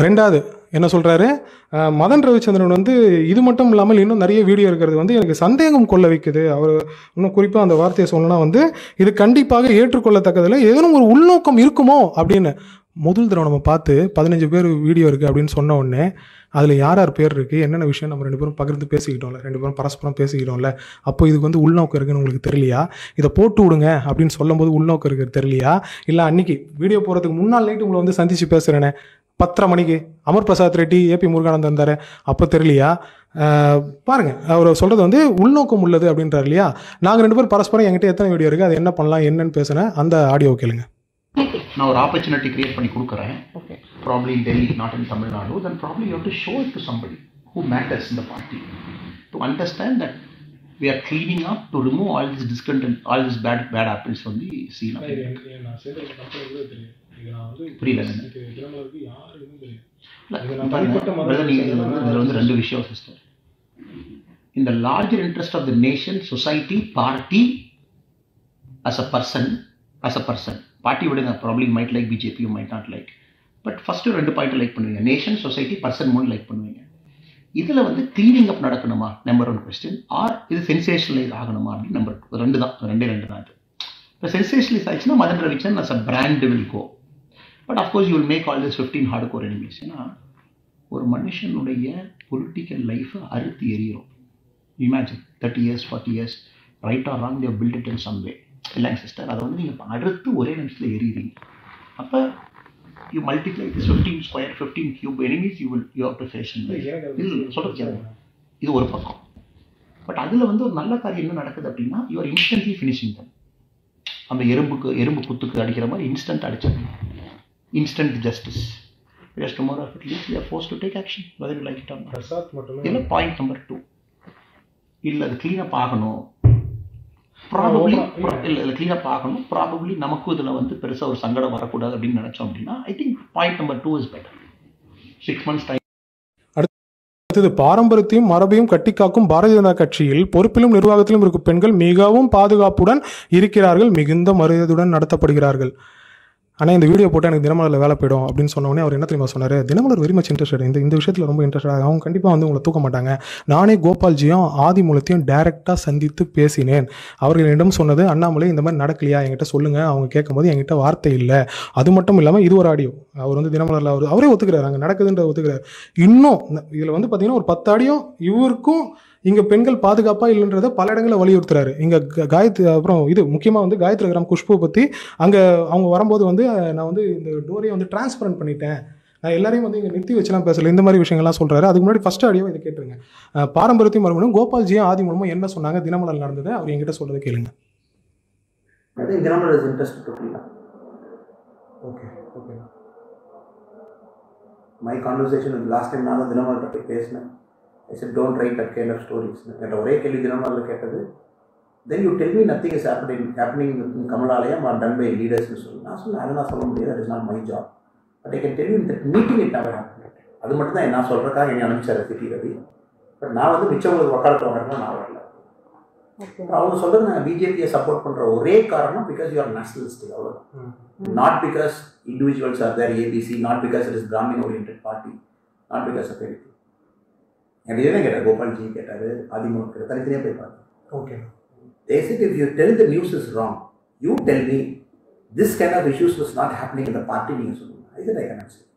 ரெண்டாவது என்ன சொல்கிறாரு மதன் ரவிச்சந்திரன் வந்து இது மட்டும் இல்லாமல் இன்னும் நிறைய வீடியோ இருக்கிறது வந்து எனக்கு சந்தேகம் கொள்ள வைக்குது அவர் இன்னும் குறிப்பாக அந்த வார்த்தையை சொல்லணும்னா வந்து இது கண்டிப்பாக ஏற்றுக்கொள்ளத்தக்கதில்லை ஏதேனும் ஒரு உள்நோக்கம் இருக்குமோ அப்படின்னு முதல் தடவை நம்ம பார்த்து பதினஞ்சு பேர் வீடியோ இருக்குது அப்படின்னு சொன்ன உடனே அதில் யார் யார் பேர் இருக்குது என்னென்ன விஷயம் நம்ம ரெண்டு பேரும் பகிர்ந்து பேசிக்கிட்டோம்ல ரெண்டு பேரும் பரஸ்பரம் பேசிக்கிட்டோம்ல அப்போ இதுக்கு வந்து உள்நோக்கம் இருக்குன்னு உங்களுக்கு தெரியலையா இதை போட்டு விடுங்க அப்படின்னு சொல்லும்போது உள்நோக்கம் இருக்குது தெரியலையா இல்லை அன்னைக்கு வீடியோ போகிறதுக்கு முன்னாள் நைட்டு உங்களை வந்து சந்திச்சு பேசுகிறேனே பத்தரை மணிக்கு அமர் பிரசாத் ரெட்டி ஏபி முருகானந்தம் இருந்தார் அப்போ தெரியலையா அஹ், பாருங்க அவர் சொல்கிறது வந்து உள்நோக்கம் உள்ளது அப்படின்றார் இல்லையா நாங்கள் ரெண்டு பேரும் பரஸ்பரம் என்கிட்ட எத்தனை வீடியோ இருக்குது அது என்ன பண்ணலாம் என்னன்னு பேசுனேன் அந்த ஆடியோ கேளுங்க நான் ஒரு ஆப்பர்ச்சுனிட்டி கிரியேட் பண்ணி கொடுக்குறேன் Okay. Probably in Delhi not in Tamil Nadu then probably you to show it to somebody who matters இந்த party to understand that we are cleaning up to remove all this discontent all this bad bad apples வந்து scene புரியல இதில் வந்து ரெண்டு விஷயம் sister இந்த larger interest of the nation society party as a person as a person party விடுங்க probably might like BJP might not like but first ரெண்டு point like பண்ணுவீங்க நேஷன் சொசைட்டி பர்சன் மூணு லைக் பண்ணுவீங்க இதில் வந்து க்ளீனிங் அப் நடக்கணுமா number one question or இது sensationalise ஆகணுமா அப்படின்னு நம்பர் டூ ரெண்டு தான் ரெண்டே ரெண்டு தான் இது இப்போ சென்சேஷனலைஸ் ஆச்சுன்னா Madan Ravichandran as a brand will go but of course you will make all this fifteen hardcore enemies ஏன்னா ஒரு மனுஷனுடைய பொலிட்டிக்கல் லைஃப்பை அறுத்து எறிகிறோம் imagine thirty years forty years right or wrong they build it in some way இல்லைங்க sister அதை வந்து நீங்கள் அடுத்து ஒரே நிமிஷத்தில் எறிகிறீங்க அப்போ you multiply this fifteen square fifteen cube enemies you will you have to face இது சொல்கிறது கேளுங்க இது ஒரு பக்கம் பட் அதில் வந்து ஒரு நல்ல காரியம் என்ன நடக்குது அப்படின்னா you are instantly finishing them அந்த எறும்புக்கு எறும்பு குத்துக்கு அடிக்கிற மாதிரி இன்ஸ்டன்ட் அடிச்சது instant justice because tomorrow at least we are forced to take action whether you like it or Prasad மட்டுமே இதில் பாயிண்ட் நம்பர் டூ இல்லை அது க்ளீனப் ஆகணும் ப்ராபப்ளி இல்லை இல்லை க்ளீனப் ஆகணும் ப்ராபப்ளி நமக்கும் இதில் வந்து பெருசாக ஒரு சங்கடம் வரக்கூடாது அப்படின்னு நினச்சோம் அப்படின்னா I think point number two is better six months time அடுத்தது பாரம்பரியத்தையும் மரபையும் கட்டிக்காக்கும் பாரதிய ஜனதா கட்சியில் பொறுப்பிலும் நிர்வாகத்திலும் இருக்கும் பெண்கள் மிகவும் பாதுகாப்புடன் இருக்கிறார்கள் மிகுந்த மரியாதையுடன் நடத்தப்படுகிறார்கள் ஆனால் இந்த வீடியோ போட்டு எனக்கு தினமலரில் வேலை போயிடும் அப்படின்னு சொன்ன உடனே அவர் என்ன தெரியுமா சொன்னார் தினமலர் வெரி மச் இன்ட்ரெஸ்டட் இந்த இந்த விஷயத்தில் ரொம்ப இன்ட்ரெஸ்டட் அவங்க கண்டிப்பாக வந்து உங்களை தூக்க மாட்டாங்க நானே கோபால்ஜியும் ஆதிமூலத்தையும் டைரெக்டாக சந்தித்து பேசினேன் அவர்களிடம் சொன்னது அண்ணாமலை இந்த மாதிரி நடக்கலையா என்கிட்ட சொல்லுங்கள் அவங்க கேட்கும்போது என்கிட்ட வார்த்தை இல்லை அது மட்டும் இல்லாமல் இது ஒரு ஆடியோ அவர் வந்து தினமலரில் அவர் அவரே ஒத்துக்கிறார் அங்கே நடக்குதுன்ற ஒத்துக்கிறார் இன்னும் இதில் வந்து பார்த்தீங்கன்னா ஒரு பத்து ஆடியோ இவருக்கும் இங்கே பெண்கள் பாதுகாப்பாக இல்லைன்றதை பல இடங்களில் வலியுறுத்துறாரு இங்கே காயத்ரி அப்புறம் இது முக்கியமாக வந்து காயத்ரி கிராம் குஷ்புவை பற்றி அங்கே அவங்க வரும்போது வந்து அஹ், நான் வந்து இந்த டோரையை வந்து டிரான்ஸ்பரண்ட் பண்ணிட்டேன் நான் எல்லாரையும் வந்து இங்கே நிறுத்தி வச்சுலாம் பேசல இந்த மாதிரி விஷயங்கள்லாம் சொல்கிறாரு அதுக்கு முன்னாடி ஃபஸ்ட் ஆடியோ இதை கேட்டுருங்க அஹ், பாரம்பரியத்தையும் மறுபடியும் கோபால்ஜியும் ஆதி மூலமும் என்ன சொன்னாங்க தினமலர் நடந்தது அவர் என்கிட்ட சொல்றதை கேளுங்க I think Dinamar is interested to clean up. Okay okay My conversation with last time நான் தினமலர்கிட்ட போய் பேசினேன் ஐ said don't write that kind of stories கேட்ட ஒரே கேள்வி தினமலரில் கேட்டது then you tell me nothing is happening happening Kamalalayam or done by லீடர்ஸ்னு சொல்லி நான் சொன்னேன் அதை நான் சொல்ல முடியாது that is not my job but I can tell you இந்த மீட்டிங் இட் நவர் ஹேப்பன் அது மட்டும் தான் நான் சொல்கிறக்காக என்னை அனுப்பிச்சார் சிட்டி ரவி பட் நான் வந்து மிச்சவங்களுக்கு வக்காலத்தில் வரணும் நான் வரல ஓகே அவங்க சொல்கிறது நாங்கள் பிஜேபியை சப்போர்ட் பண்ணுற ஒரே காரணம் பிகாஸ் யூ ஆர் நேஷனலிஸ்ட் அவ்வளோதான் not because individuals are there ABC, not because it is Brahmin oriented party, not because of anything. எனக்கு இதே கேட்டார் கோபால்ஜி கேட்டார் அதிமுக கேட்டார் தனித்தனியாக போய் பார்த்தேன் okay They said if you tell the news is wrong, you tell me this kind of issues was not happening in the party நீங்கள் சொல்லுங்க I said I cannot say.